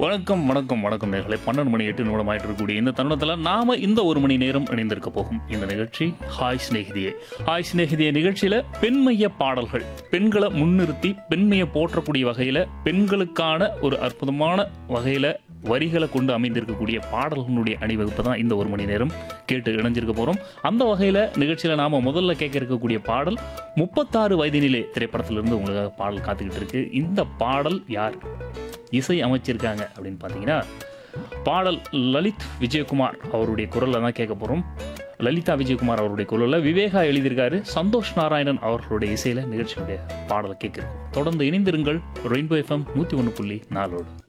வணக்கம் வணக்கம் வணக்கம் நேர்களை பன்னெண்டு மணி எட்டு நிமிடம் ஆயிட்டு இருக்கக்கூடிய இந்த தருணத்தில் நாம இந்த ஒரு மணி நேரம் இணைந்திருக்க போகும் இந்த நிகழ்ச்சி ஹாய் சிநேகிதியே ஹாய் சிநேகிதியே நிகழ்ச்சியில பெண்மைய பாடல்கள் பெண்களை முன்னிறுத்தி பெண்மையை போற்றக்கூடிய வகையில பெண்களுக்கான ஒரு அற்புதமான வகையில வரிகளை கொண்டு அமைந்திருக்கக்கூடிய பாடல்களுடைய அணிவகுப்பு தான் இந்த ஒரு மணி நேரம் கேட்டு இணைஞ்சிருக்க போறோம் அந்த வகையில நிகழ்ச்சியில நாம முதல்ல கேட்க இருக்கக்கூடிய பாடல் முப்பத்தாறு வயதினிலே திரைப்படத்திலிருந்து உங்களுக்காக பாடல் காத்துக்கிட்டு இருக்கு இந்த பாடல் யார் இசை அமைச்சிருக்காங்க அப்படின்னு பார்த்தீங்கன்னா பாடல் லலித் விஜயகுமார் அவருடைய குரலில் தான் கேட்க போகிறோம் லலிதா விஜயகுமார் அவருடைய குரலில் விவேகா எழுதியிருக்காரு சந்தோஷ் நாராயணன் அவர்களுடைய இசையில் நிகழ்ச்சியுடைய பாடலை கேட்குறோம் தொடர்ந்து இணைந்திருங்கள் ரெயின்போ எஃப்எம் நூற்றி ஒன்று புள்ளி நாலோடு